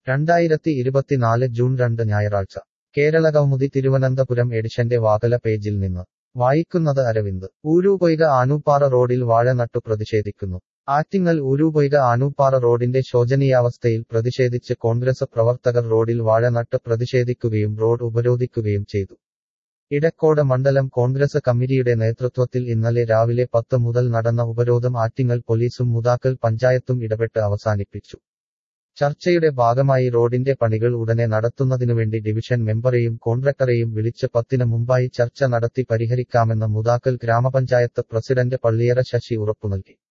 രണ്ടായിരത്തി ഇരുപത്തിനാല് ജൂൺ രണ്ട് ഞായറാഴ്ച കേരളകൗമുദി തിരുവനന്തപുരം എഡിഷന്റെ വാകല പേജിൽ നിന്ന് വായിക്കുന്നത് അരവിന്ദ് ഊരൂപൊയ്ക ആനൂപ്പാറ റോഡിൽ വാഴ നട്ടു പ്രതിഷേധിക്കുന്നു ആറ്റിങ്ങൽ ഊരൂപൊയ്ക ആനൂപ്പാറ റോഡിന്റെ ശോചനീയാവസ്ഥയിൽ പ്രതിഷേധിച്ച് കോൺഗ്രസ് പ്രവർത്തകർ റോഡിൽ വാഴ നട്ട് പ്രതിഷേധിക്കുകയും റോഡ് ഉപരോധിക്കുകയും ചെയ്തു ഇടക്കോട് മണ്ഡലം കോൺഗ്രസ് കമ്മിറ്റിയുടെ നേതൃത്വത്തിൽ ഇന്നലെ രാവിലെ പത്ത് മുതൽ നടന്ന ഉപരോധം ആറ്റിങ്ങൽ പോലീസും മുതാക്കൽ പഞ്ചായത്തും ഇടപെട്ട് അവസാനിപ്പിച്ചു ചർച്ചയുടെ ഭാഗമായി റോഡിന്റെ പണികൾ ഉടനെ നടത്തുന്നതിനുവേണ്ടി ഡിവിഷൻ മെമ്പറെയും കോൺട്രാക്ടറെയും വിളിച്ച് പത്തിന് മുമ്പായി ചർച്ച നടത്തി പരിഹരിക്കാമെന്ന് മുതാക്കൽ ഗ്രാമപഞ്ചായത്ത് പ്രസിഡന്റ് പള്ളിയറ ശശി ഉറപ്പുനൽകി